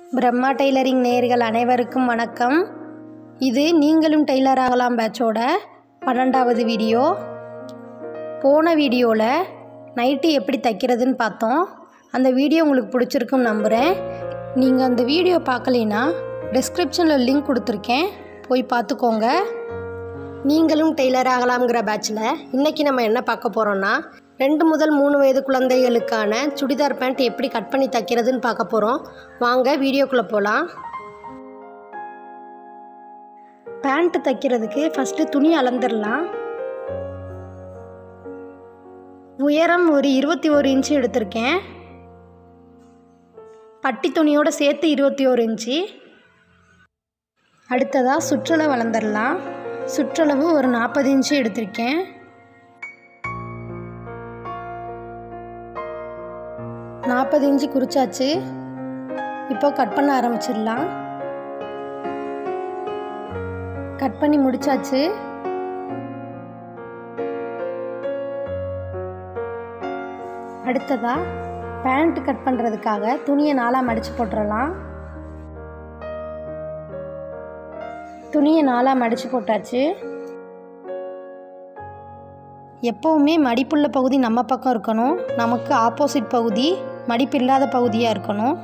Brahma tailoring நேயர்கள் அனைவருக்கும் வணக்கம் இது நீங்களும் டெய்லர் ஆகலாம் பேட்சோட பன்னெண்டாவது வீடியோ போன வீடியோவில் நைட்டி எப்படி தைக்கிறதுன்னு பார்த்தோம் அந்த வீடியோ உங்களுக்கு பிடிச்சிருக்குன்னு நம்புகிறேன் நீங்கள் அந்த வீடியோ பார்க்கலைன்னா டிஸ்கிரிப்ஷனில் லிங்க் கொடுத்துருக்கேன் போய் பார்த்துக்கோங்க நீங்களும் டெய்லர் ஆகலாம்ங்கிற பேட்சில் இன்றைக்கி நம்ம என்ன பார்க்க போகிறோன்னா ரெண்டு முதல் மூணு வயது குழந்தைகளுக்கான சுடிதார் பேண்ட் எப்படி கட் பண்ணி தைக்கிறதுன்னு பார்க்க போகிறோம் வாங்க வீடியோக்குள்ளே போகலாம் பேண்ட்டு தைக்கிறதுக்கு ஃபஸ்ட்டு துணி அளந்துடலாம் உயரம் ஒரு இருபத்தி ஒரு இன்ச்சு எடுத்திருக்கேன் பட்டி துணியோடு சேர்த்து இருபத்தி ஒரு இன்ச்சு அடுத்ததாக சுற்றளவு வளர்ந்துடலாம் சுற்றளவு ஒரு நாற்பது இன்ச்சு எடுத்திருக்கேன் நாற்பது இன்ச்சு குறிச்சாச்சு இப்போ கட் பண்ண ஆரம்பிச்சிடலாம் கட் பண்ணி முடிச்சாச்சு அடுத்ததாக பேண்ட் கட் பண்ணுறதுக்காக துணியை நாலாக மடித்து போட்டுடலாம் துணியை நாலாக மடித்து போட்டாச்சு எப்போவுமே மடிப்புள்ள பகுதி நம்ம பக்கம் இருக்கணும் நமக்கு ஆப்போசிட் பகுதி மடிப்பு இல்லாத பகுதியாக இருக்கணும்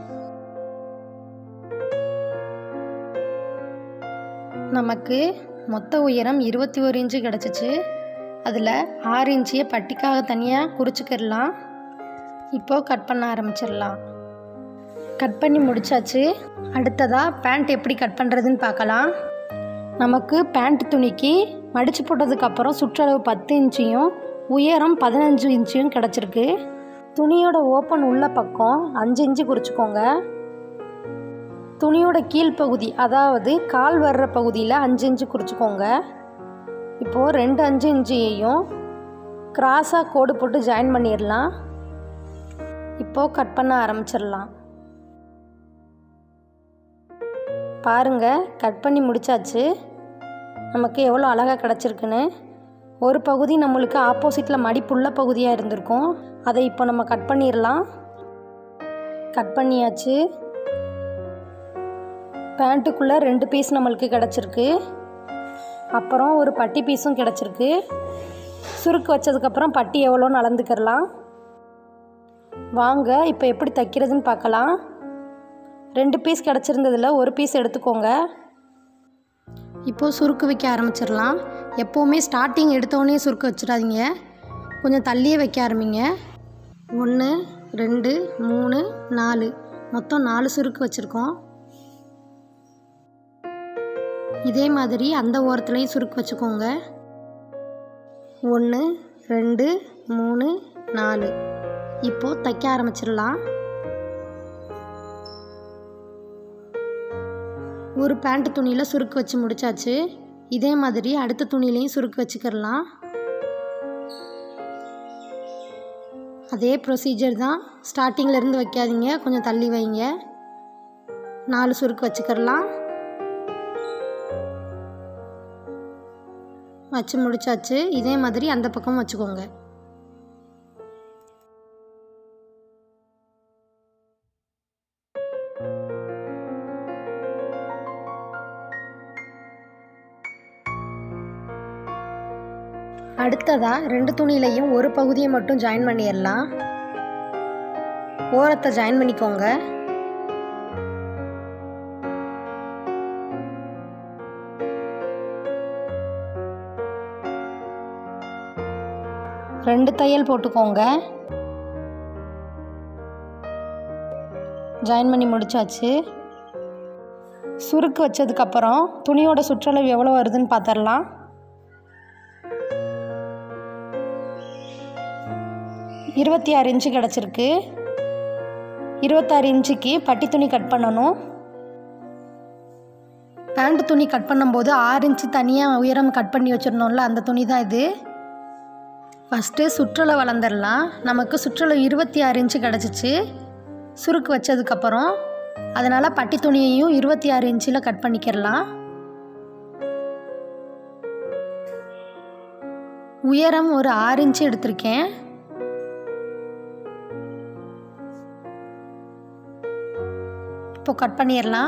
நமக்கு மொத்த உயரம் இருபத்தி ஒரு இன்ச்சு கிடச்சிச்சு அதில் ஆறு இன்ச்சியை பட்டிக்காக தனியாக குறிச்சிக்கிடலாம் இப்போது கட் பண்ண ஆரம்பிச்சிடலாம் கட் பண்ணி முடிச்சாச்சு அடுத்ததாக பேண்ட் எப்படி கட் பண்ணுறதுன்னு பார்க்கலாம் நமக்கு பேண்ட் துணிக்கு மடித்து போட்டதுக்கப்புறம் சுற்றளவு பத்து இன்ச்சியும் உயரம் பதினஞ்சு இன்ச்சியும் கிடச்சிருக்கு துணியோட ஓப்பன் உள்ள பக்கம் அஞ்சு இன்ச்சு குறிச்சிக்கோங்க துணியோட கீழ்ப்பகுதி அதாவது கால் வர்ற பகுதியில் அஞ்சு இன்ச்சு குறிச்சிக்கோங்க இப்போது ரெண்டு அஞ்சு இன்ச்சியையும் கிராஸாக கோடு போட்டு ஜாயின் பண்ணிடலாம் இப்போது கட் பண்ண ஆரம்பிச்சிடலாம் பாருங்கள் கட் பண்ணி முடித்தாச்சு நமக்கு எவ்வளோ அழகாக கிடச்சிருக்குன்னு ஒரு பகுதி நம்மளுக்கு ஆப்போசிட்டில் மடிப்புள்ள பகுதியாக இருந்திருக்கும் அதை இப்போ நம்ம கட் பண்ணிடலாம் கட் பண்ணியாச்சு பேண்ட்டுக்குள்ளே ரெண்டு பீஸ் நம்மளுக்கு கிடச்சிருக்கு அப்புறம் ஒரு பட்டி பீஸும் கிடச்சிருக்கு சுருக்கு வச்சதுக்கப்புறம் பட்டி எவ்வளோன்னு அளந்துக்கிறலாம் வாங்க இப்போ எப்படி தைக்கிறதுன்னு பார்க்கலாம் ரெண்டு பீஸ் கிடச்சிருந்ததில் ஒரு பீஸ் எடுத்துக்கோங்க இப்போது சுருக்கு வைக்க ஆரம்பிச்சிடலாம் எப்போவுமே ஸ்டார்டிங் எடுத்தோடனே சுருக்கு வச்சிடாதீங்க கொஞ்சம் தள்ளியே வைக்க ஆரம்பிங்க ஒன்று ரெண்டு மூணு நாலு மொத்தம் நாலு சுருக்கு வச்சுருக்கோம் இதே மாதிரி அந்த ஓரத்துலேயும் சுருக்கு வச்சுக்கோங்க ஒன்று ரெண்டு மூணு நாலு இப்போது தைக்க ஆரம்பிச்சிடலாம் ஒரு பேண்ட் துணியில் சுருக்கு வச்சு முடிச்சாச்சு இதே மாதிரி அடுத்த துணிலையும் சுருக்கு வச்சுக்கிடலாம் அதே ப்ரொசீஜர் தான் ஸ்டார்டிங்கில் இருந்து வைக்காதீங்க கொஞ்சம் தள்ளி வைங்க நாலு சுருக்கு வச்சுக்கிடலாம் வச்சு முடிச்சாச்சு இதே மாதிரி அந்த பக்கம் வச்சுக்கோங்க அடுத்ததாக ரெண்டு துணியிலையும் ஒரு பகுதியை மட்டும் ஜாயின் பண்ணிடலாம் ஓரத்தை ஜாயின் பண்ணிக்கோங்க ரெண்டு தையல் போட்டுக்கோங்க ஜாயின் பண்ணி முடிச்சாச்சு சுருக்கு வச்சதுக்கப்புறம் துணியோட சுற்றளவு எவ்வளோ வருதுன்னு பார்த்துடலாம் இருபத்தி ஆறு இன்ச்சு கிடச்சிருக்கு இருபத்தாறு இன்ச்சுக்கு பட்டி துணி கட் பண்ணணும் பேண்ட் துணி கட் பண்ணும்போது ஆறு இன்ச்சு தனியாக உயரம் கட் பண்ணி வச்சிருந்தோம்ல அந்த துணி தான் இது ஃபஸ்ட்டு சுற்றளவு வளர்ந்துடலாம் நமக்கு சுற்றளவு இருபத்தி ஆறு இன்ச்சு கிடச்சிச்சு சுருக்கு வச்சதுக்கப்புறம் அதனால் பட்டி துணியையும் இருபத்தி ஆறு இன்ச்சில் கட் பண்ணிக்கிறலாம் உயரம் ஒரு ஆறு இன்ச்சு எடுத்திருக்கேன் இப்போ கட் பண்ணிடலாம்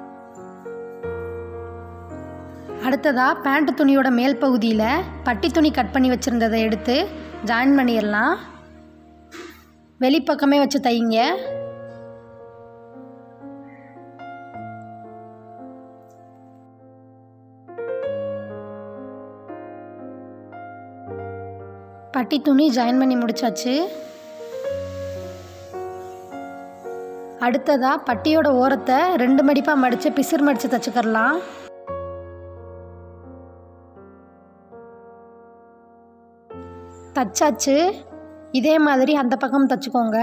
அடுத்ததாக பேண்ட் துணியோட மேல் பகுதியில் பட்டி துணி கட் பண்ணி வச்சுருந்ததை எடுத்து ஜாயின் பண்ணிடலாம் வெளிப்பக்கமே வச்சு தைங்க பட்டி துணி ஜாயின் பண்ணி முடிச்சாச்சு அடுத்ததாக பட்டியோட ஓரத்தை ரெண்டு மடிப்பாக மடித்து பிசிறு மடித்து தச்சுக்கிறலாம் தச்சாச்சு இதே மாதிரி அந்த பக்கம் தச்சுக்கோங்க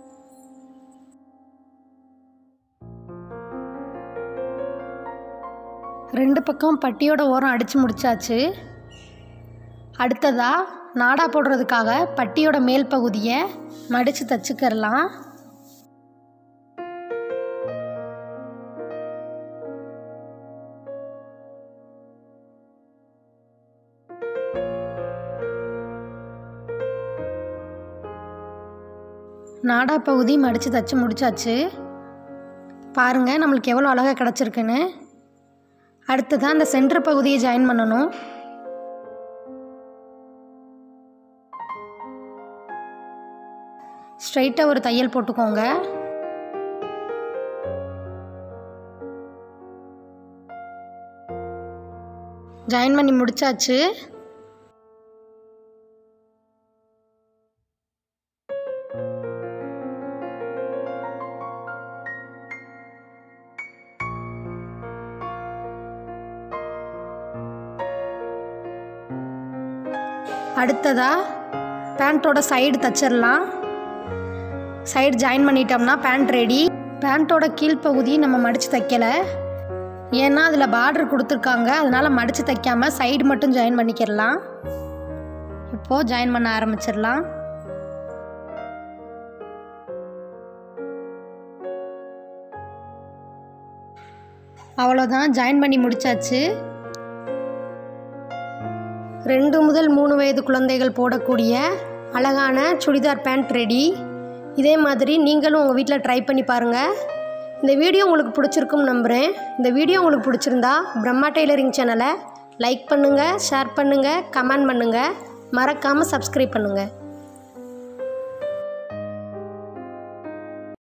ரெண்டு பக்கம் பட்டியோட ஓரம் அடித்து முடிச்சாச்சு அடுத்ததாக நாடா போடுறதுக்காக பட்டியோட மேல் பகுதியை மடித்து தச்சுக்கிறலாம் நாடா பகுதி மடித்து தச்சு முடிச்சாச்சு பாருங்கள் நம்மளுக்கு எவ்வளோ அழகாக கிடச்சிருக்குன்னு அடுத்ததான் அந்த சென்டர் பகுதியை ஜாயின் பண்ணணும் ஸ்ட்ரைட்டாக ஒரு தையல் போட்டுக்கோங்க ஜாயின் பண்ணி முடிச்சாச்சு அடுத்ததாக பேண்ட்டோட சைடு தச்சிடலாம் சைடு ஜாயின் பண்ணிட்டோம்னா பேண்ட் ரெடி பேண்ட்டோட கீழ்ப்பகுதி நம்ம மடித்து தைக்கலை ஏன்னா அதில் பார்டர் கொடுத்துருக்காங்க அதனால் மடித்து தைக்காமல் சைடு மட்டும் ஜாயின் பண்ணிக்கிடலாம் இப்போது ஜாயின் பண்ண ஆரம்பிச்சிடலாம் அவ்வளோதான் ஜாயின் பண்ணி முடிச்சாச்சு ரெண்டு முதல் மூணு வயது குழந்தைகள் போடக்கூடிய அழகான சுடிதார் பேண்ட் ரெடி இதே மாதிரி நீங்களும் உங்கள் வீட்டில் ட்ரை பண்ணி பாருங்கள் இந்த வீடியோ உங்களுக்கு பிடிச்சிருக்கும் நம்புகிறேன் இந்த வீடியோ உங்களுக்கு பிடிச்சிருந்தா பிரம்மா டெய்லரிங் சேனலை லைக் பண்ணுங்கள் ஷேர் பண்ணுங்கள் கமெண்ட் பண்ணுங்கள் மறக்காமல் சப்ஸ்கிரைப் பண்ணுங்கள்